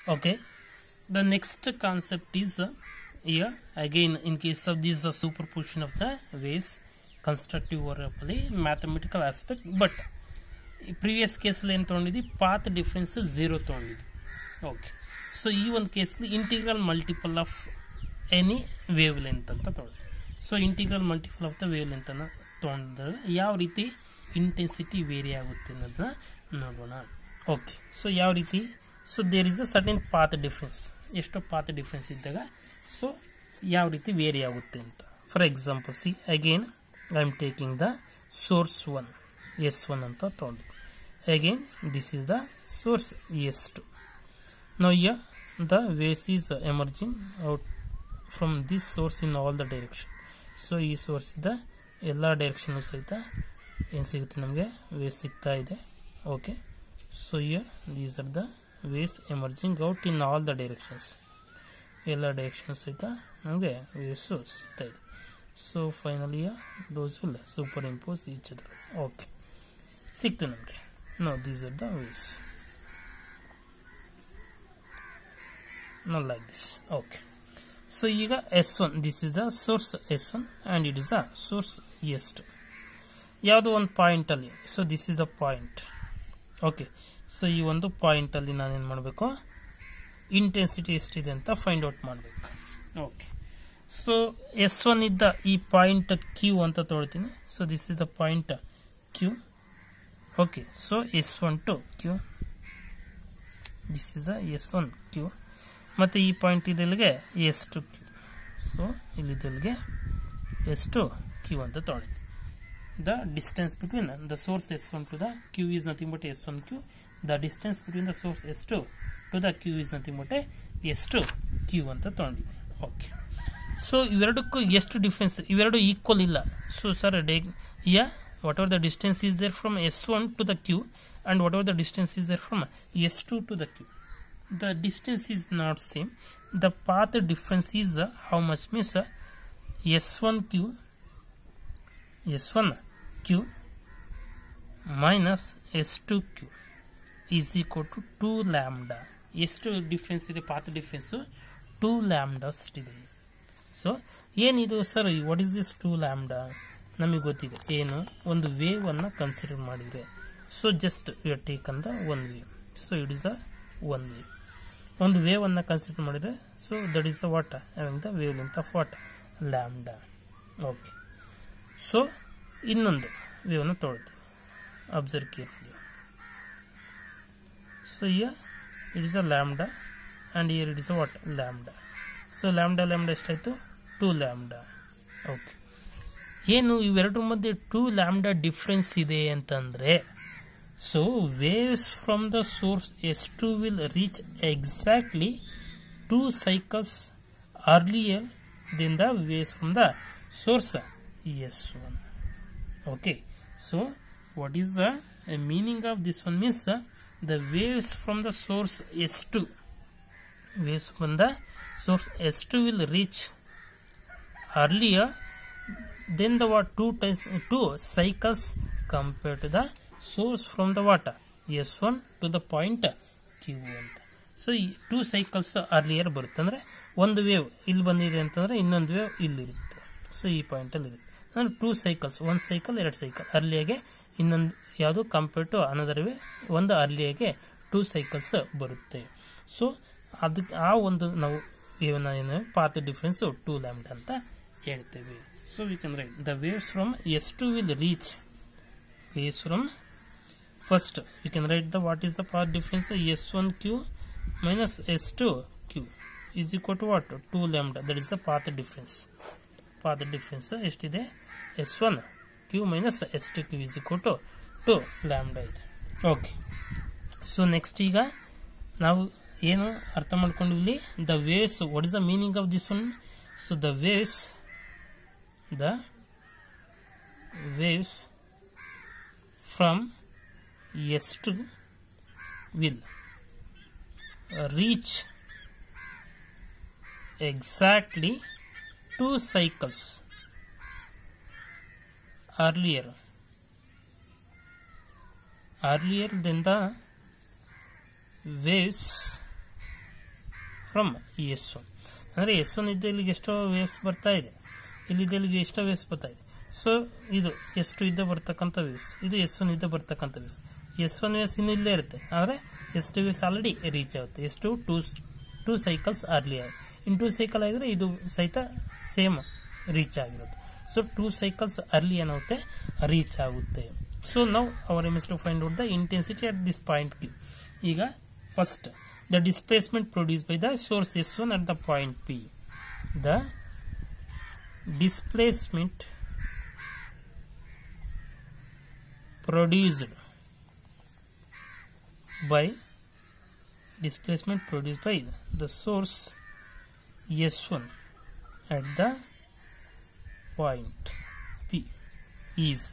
okay the next concept is uh, here again in case of this uh, superposition of the waves constructive or uh, mathematical aspect but previous ಕೇಸಲ್ಲಿ ಏನು ತೊಗೊಂಡಿದ್ವಿ path difference zero ತೊಗೊಂಡಿದ್ವಿ okay so ಈ ಒಂದು ಕೇಸಲ್ಲಿ integral multiple of any wavelength ಅಂತ ತೊಗೊಂಡು so integral multiple of the wavelength ಅನ್ನು ತೊಗೊಂಡ್ರೆ ಯಾವ ರೀತಿ ಇಂಟೆನ್ಸಿಟಿ ವೇರಿ ಆಗುತ್ತೆ ಅನ್ನೋದನ್ನ ನೋಡೋಣ ಓಕೆ ಸೊ ಯಾವ ರೀತಿ so there is a certain path difference ಎಷ್ಟೋ ಪಾತ್ ಡಿಫ್ರೆನ್ಸ್ ಇದ್ದಾಗ ಸೊ ಯಾವ ರೀತಿ ವೇರಿ ಆಗುತ್ತೆ ಅಂತ for example see again I am taking the source one S one ಅಂತ ತೊಗೊಂಡು again this is the source s2 now here the waves is emerging out from this source in all the direction so ಈ source ಇದ್ದ ಎಲ್ಲ direction ಸಹಿತ ಏನು ಸಿಗುತ್ತೆ ನಮಗೆ waves ಸಿಗ್ತಾ ಇದೆ okay so here these are the waves emerging out in all the directions ಎಲ್ಲ ಡೈರೆಕ್ಷನ್ ಸಹಿತ ನಮಗೆ ವೇವ್ಸು ಸಿಗ್ತಾ ಇದೆ so finally those will superimpose each other okay ಸಿಕ್ತು ನಮಗೆ no these are the ways not like this okay so ಈಗ s1 this is the source s1 and it is a source s2 ಯಾವುದೋ ಒಂದು ಪಾಯಿಂಟಲ್ಲಿ so this is a point okay so ಈ ಒಂದು ಪಾಯಿಂಟಲ್ಲಿ ನಾನೇನು ಮಾಡಬೇಕು ಇಂಟೆನ್ಸಿಟಿ ಎಷ್ಟಿದೆ ಅಂತ ಫೈಂಡ್ ಔಟ್ ಮಾಡಬೇಕು ಓಕೆ ಸೊ ಎಸ್ ಒನ್ ಇದ್ದ ಈ ಪಾಯಿಂಟ್ ಕ್ಯೂ ಅಂತ ತೊಗೊಳ್ತೀನಿ so this is the point Q okay so s1 to q this is a s1 q ಮತ್ತು ಈ ಪಾಯಿಂಟ್ ಇದೆಲ್ಲಿಗೆ ಎಸ್ ಟು ಕ್ಯೂ ಸೊ ಇಲ್ಲಿದ್ದಲ್ಲಿಗೆ ಎಸ್ ಟು ಕ್ಯೂ ಅಂತ ತೊಗೊಳ್ಳಿ the distance between the source S one to the Q is nothing but S one Q the distance between the source S two to the Q is nothing but S two Q ಅಂತ ತೊಗೊಂಡಿದ್ದೆ okay so ಇವೆರಡಕ್ಕೂ ಎಷ್ಟು difference ಇವೆರಡು equal ಇಲ್ಲ so sir ಡೇ ಯಾ whatever the distance is there from S1 to the Q and whatever the distance is there from S2 to the Q. The distance is not same. The path difference is uh, how much means uh, S1Q S1Q minus S2Q is equal to 2 lambda. ಎಷ್ಟು difference ಇದೆ path difference two lambdas ಇದೆ so ಏನಿದು sir what is this two lambda ನಮಗೆ ಗೊತ್ತಿದೆ ಏನು ಒಂದು wave ಅನ್ನು consider ಮಾಡಿದರೆ ಸೊ ಜಸ್ಟ್ ಯು ಟೇಕ್ ಅಂದ one wave so it is a one wave ಒಂದು ವೇವ್ ಅನ್ನು ಕನ್ಸಿಡರ್ ಮಾಡಿದರೆ so that is a what having the wavelength of what lambda okay so ಇನ್ನೊಂದು ವೇವ್ನ ತೊಗೊಳ್ತೀವಿ observe carefully so here it is a lambda and here it is a what lambda so lambda lambda ಎಷ್ಟಾಯಿತು two lambda okay ಏನು ಇವೆರಡರ ಮಧ್ಯೆ two lambda difference ಇದೆ ಅಂತಂದರೆ so waves from the source S two will reach exactly two cycles earlier then the waves from the source S one okay so what is the meaning of this one means the waves from the source S two waves from the source S two will reach earlier then the what two times two cycles compared to the source from the water s1 to the point q ಅಂತ so ಈ two cycles earlier ಬರುತ್ತೆ ಅಂದರೆ ಒಂದು wave ಇಲ್ಲಿ ಬಂದಿದೆ ಅಂತಂದರೆ ಇನ್ನೊಂದು wave ಇಲ್ಲಿರುತ್ತೆ so ಈ ಪಾಯಿಂಟಲ್ಲಿ ಇರುತ್ತೆ ಅಂದರೆ ಟೂ ಸೈಕಲ್ಸ್ ಒಂದು ಸೈಕಲ್ ಎರಡು ಸೈಕಲ್ ಅರ್ಲಿಯಾಗೆ ಇನ್ನೊಂದು ಯಾವುದು ಕಂಪೇರ್ ಟು ಅನದರ್ ವೇ ಒಂದು ಅರ್ಲಿಯಾಗೆ ಟೂ ಸೈಕಲ್ಸ್ ಬರುತ್ತೆ ಸೊ ಅದಕ್ಕೆ ಆ ಒಂದು ನಾವು ವೇವ್ನ ಏನು ಪಾತ್ ಡಿಫ್ರೆನ್ಸು ಟೂ ಲ್ಯಾಮ್ಡ್ ಅಂತ ಹೇಳ್ತೇವೆ So we can write the waves from S2 will reach waves from first we can write the what is the path difference S1Q minus S2Q is equal to what 2 lambda that is the path difference path difference ಎಷ್ಟಿದೆ S1 Q minus S2Q is equal to 2 lambda ಇದೆ okay so next ಈಗ ನಾವು ಏನು ಅರ್ಥ ಮಾಡ್ಕೊಂಡಿವಿ the waves what is the meaning of this one so the waves the waves from S2 will reach exactly two cycles earlier earlier than the waves from S one ಅಂದರೆ S one ಇದ್ದ ಇಲ್ಲಿಗೆ ಎಷ್ಟೋ waves ಬರ್ತಾ ಇದೆ ಇಲ್ಲಿದ್ದ ಇಲ್ಲಿಗೆ ಎಷ್ಟೋ waves ಬರ್ತಾ ಇದೆ ಸೊ ಇದು ಎಸ್ ಟು ಇದ್ದ ಬರ್ತಕ್ಕಂಥ ವೇವ್ಸ್ ಇದು ಎಸ್ ಒನ್ ಇದ್ದ ಬರ್ತಕ್ಕಂಥ ವೇವ್ಸ್ ಎಸ್ ಒನ್ ವೇವ್ಸ್ ಇನ್ನೂ ಇಲ್ಲೇ ಇರುತ್ತೆ ಆದರೆ S two waves already reach ಆಗುತ್ತೆ S two two two cycles early ಆಗಿ ಇನ್ ಟೂ ಸೈಕಲ್ ಆಗಿದ್ರೆ ಇದು ಸಹಿತ ಸೇಮ್ ರೀಚ್ ಆಗಿರುತ್ತೆ ಸೊ ಟೂ ಸೈಕಲ್ಸ್ ಅರ್ಲಿ ಏನಾಗುತ್ತೆ ರೀಚ್ ಆಗುತ್ತೆ ಸೊ ನಾವು our aim is to find out the intensity at this point P ಈಗ first the displacement produce by the source S one at the point P the displacement produced by displacement produced by the source S1 at the point P is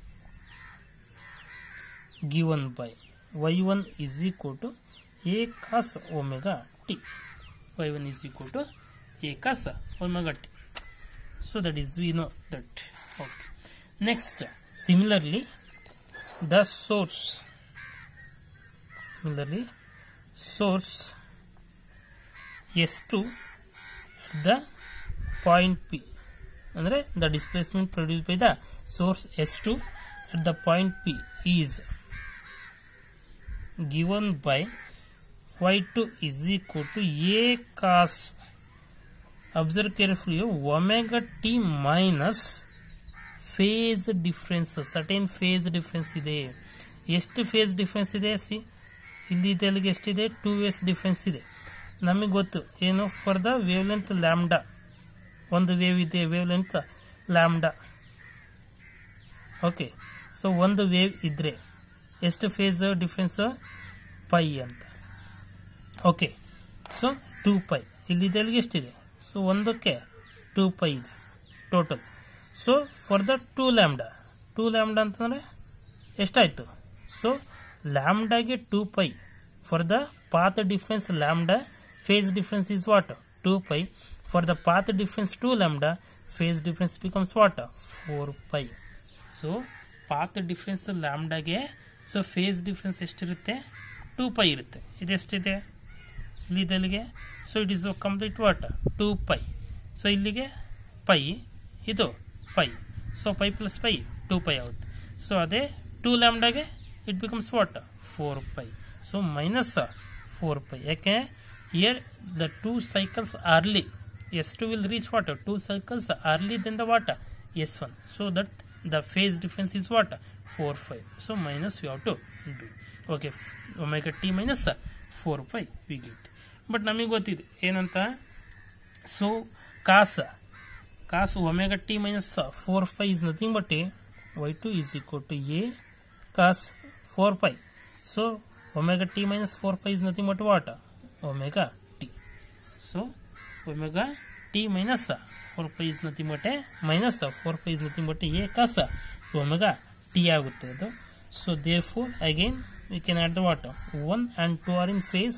given by y1 is equal to a cos omega t y1 is equal to a cos omega t so that is we know that okay next similarly the source similarly source s2 at the point p ಅಂದರೆ the displacement produced by the source s2 at the point p is given by y2 is equal to a cos observe carefully omega T minus phase difference certain phase difference ಇದೆ ಎಷ್ಟು phase difference ಇದೆ C ಇಲ್ಲಿ ಇದೆಲ್ಲಿಗೆ ಎಷ್ಟಿದೆ two ways difference ಇದೆ ನಮಗೆ ಗೊತ್ತು ಏನು for the wavelength lambda ಒಂದು ವೇವ್ ಇದೆ wavelength lambda okay so ಒಂದು ವೇವ್ ಇದ್ರೆ ಎಷ್ಟು ಫೇಸ್ ಡಿಫ್ರೆನ್ಸ್ ಪೈ ಅಂತ ಓಕೆ ಸೊ ಟೂ ಪೈ ಇಲ್ಲಿ ಇದೆಲ್ಲಿಗೆ ಎಷ್ಟಿದೆ ಸೊ ಒಂದಕ್ಕೆ ಟೂ ಪೈ ಇದೆ total so for the two lambda two lambda ಅಂತಂದರೆ ಎಷ್ಟಾಯಿತು ಸೊ ಲ್ಯಾಮ್ಡಾಗೆ two pi for the path difference lambda phase difference is what two pi for the path difference two lambda phase difference becomes what four pi so path difference ಲ್ಯಾಮ್ಡಾಗೆ so phase difference ಎಷ್ಟಿರುತ್ತೆ two pi ಇರುತ್ತೆ ಇದೆಷ್ಟಿದೆ ಇಲ್ಲಿದಲ್ಲಿಗೆ so it is complete what two pi so ಇಲ್ಲಿಗೆ pi ಇದು pi so pi plus pi two pi ಆಗುತ್ತೆ so ಅದೇ two ಲ್ಯಾಮ್ಡಾಗೆ it becomes what four pi so minus four pi ಯಾಕೆ here the two cycles early S two will reach what two cycles early then the what S one so that the phase difference is what four five so minus you have to do okay omega T minus four phi we get but ನಮಗೆ ಗೊತ್ತಿದೆ ಏನಂತ so cos cos omega T minus four phi is nothing but a y two is equal to a cos four phi so omega T minus four phi is nothing but what omega T so omega T minus four phi is nothing but a minus four phi is nothing but a cos omega T ಆಗುತ್ತೆ ಅದು so therefore again we can add the what one and two are in phase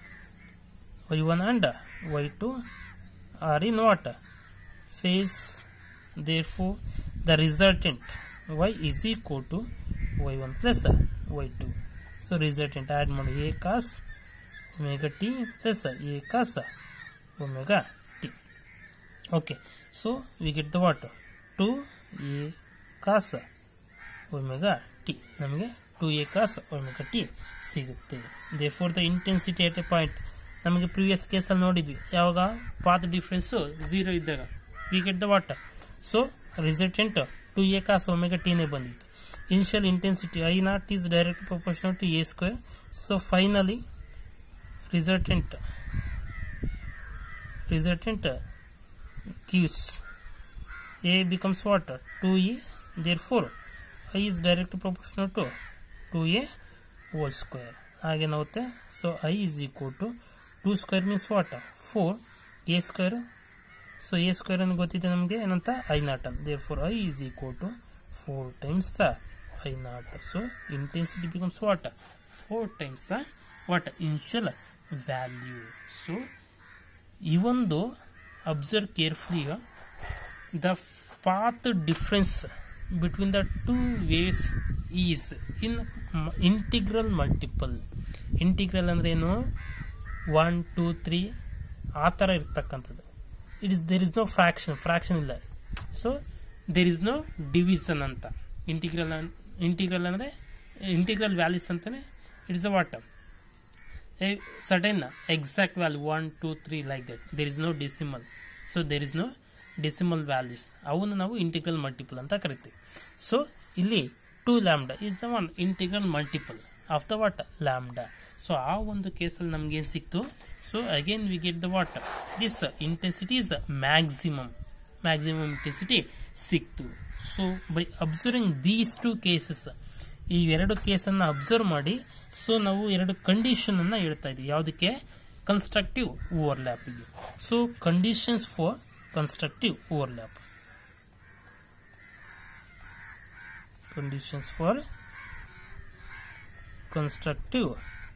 y1 and y2 are in what phase therefore the resultant y is equal to y1 plus y2 so resultant add ಮಾಡಿ a cos omega t plus a cos omega t okay so we get the what 2 a cos omega t ನಮಗೆ 2 a cos omega t ಸಿಗುತ್ತೆ therefore the intensity at a point ನಮಗೆ previous ಕೇಸಲ್ಲಿ ನೋಡಿದ್ವಿ ಯಾವಾಗ path difference zero ಇದ್ದಾಗ we get the water so resultant two a cos omega ಟೀನೇ ಬಂದಿತ್ತು initial intensity I naught is direct proportional to a square so finally resultant resultant gives a becomes what 2e therefore i is directly proportional to 2a whole square ಹಾಗೇನಾಗುತ್ತೆ so I is equal to two square means what four a square so a square ಅನ್ನು ಗೊತ್ತಿದೆ ನಮಗೆ ಏನಂತ I naught ಅಂತ therefore I is equal to four times the I naught so intensity becomes what four times the what initial value so even though observe carefully uh, the path difference between the two waves is in m- integral multiple integral ಅಂದ್ರೆ ಏನು one two three ಆ ಥರ ಇರ್ತಕ್ಕಂಥದ್ದು it is there is no fraction fraction ಇಲ್ಲ so there is no division ಅಂತ integral integral ಅಂದರೆ integral values ಅಂತಾನೆ it is a what a certain exact value 1 2 3 like that there is no decimal so there is no decimal values ಅವನ್ನು ನಾವು integral multiple ಅಂತ ಕರಿತೀವಿ so ಇಲ್ಲಿ two lambda is the one integral multiple of the what lambda so ಆ ಒಂದು ಕೇಸಲ್ಲಿ ನಮ್ಗೆ ಏನು ಸಿಕ್ತು so again we get the what this intensity is maximum maximum intensity ಸಿಕ್ತು so by observing these two cases ಈ ಎರಡು ಕೇಸನ್ನು ಅಬ್ಸರ್ವ್ ಮಾಡಿ ಸೊ ನಾವು ಎರಡು ಕಂಡೀಷನ್ ಅನ್ನ ಹೇಳ್ತಾ ಇದ್ದೀವಿ ಯಾವುದಕ್ಕೆ ಕನ್ಸ್ಟ್ರಕ್ಟಿವ್ ಓವರ್ಲ್ಯಾಪಿಗೆ so conditions for constructive overlap conditions for constructive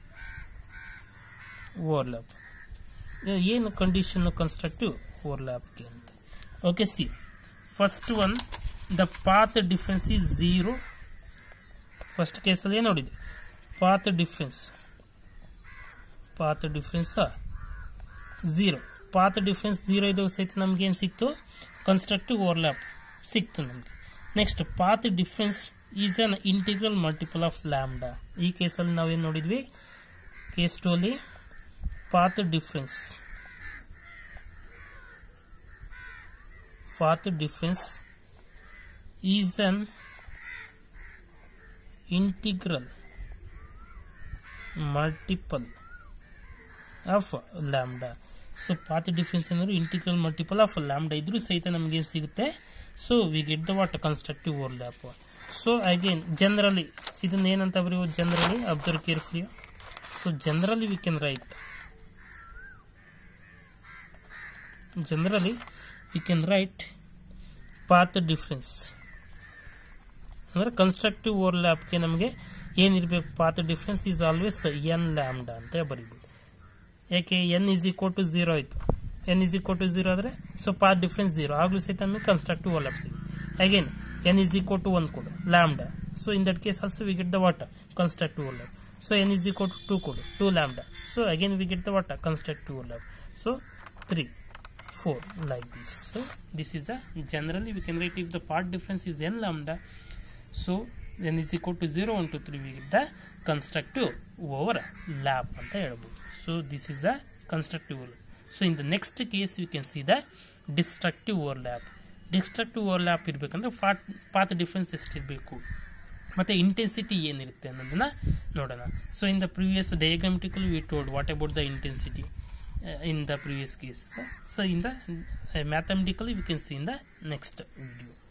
overlap ಏನು ಕಂಡೀಷನ್ ಕನ್ಸ್ಟ್ರಕ್ಟಿವ್ ಓವರ್ಲ್ಯಾಪ್ಗೆ ಅಂತ okay see first one the path difference is zero first ಕೇಸಲ್ಲಿ ಏನು ನೋಡಿದೆ path difference path difference zero path difference zero ಇದ್ದಾಗ ಸಹಿತ ನಮ್ಗೆ ಏನು ಸಿಕ್ತು ಕನ್ಸ್ಟ್ರಕ್ಟಿವ್ ಓವರ್ಲ್ಯಾಪ್ ಸಿಕ್ತು ನಮಗೆ next path difference is an integral multiple of lambda ಈ ಕೇಸಲ್ಲಿ ನಾವೇನು ನೋಡಿದ್ವಿ ಕೇಸ್ ಟು ಅಲ್ಲಿ path difference path difference is an integral multiple of lambda so path difference ಏನಾದ್ರು ಇಂಟಿಗ್ರಲ್ ಮಲ್ಟಿಪಲ್ ಆಫ್ ಲ್ಯಾಮ್ಡಾ ಇದ್ರೂ ಸಹಿತ ನಮಗೆ ಸಿಗುತ್ತೆ so we get the what constructive overlap so again generally ಇದನ್ನ ಏನಂತ ಬರೆಯುವ generally observe carefully so generally we can write generally we can write path difference ಅಂದರೆ constructive ಓವರ್ಲ್ಯಾಪ್ಗೆ ನಮಗೆ ಏನಿರಬೇಕು path difference is always n lambda ಅಂತ ಬರೀಬೋದು ಯಾಕೆ n is equal to zero ಆಯಿತು n is equal to zero ಆದರೆ so path difference zero ಆಗಲೂ ಸಹಿತ ನಮಗೆ ಕನ್ಸ್ಟ್ರಕ್ಟಿವ್ ಓವರ್ಲ್ಯಾಪ್ ಸಿಗುತ್ತೆ again n is equal to one ಕೊಡು lambda so in that case also we get the what constructive overlap so n is equal to two ಕೊಡು two lambda so again we get the what constructive overlap so three 4 like this so this is a generally we can write if the part difference is n lambda so n is equal to 0 1 2 3 we get the constructive overlap ಅಂತ ಹೇಳ್ಬೋದು so this is a constructive overlap so in the next case we can see the destructive overlap destructive overlap ಇರಬೇಕಂದ್ರೆ path path difference ಎಷ್ಟಿರಬೇಕು ಮತ್ತು intensity ಏನಿರುತ್ತೆ ಅನ್ನೋದನ್ನ ನೋಡೋಣ so in the previous diagrammatical we told what about the intensity in the previous case so in the uh, mathematically we can see in the next video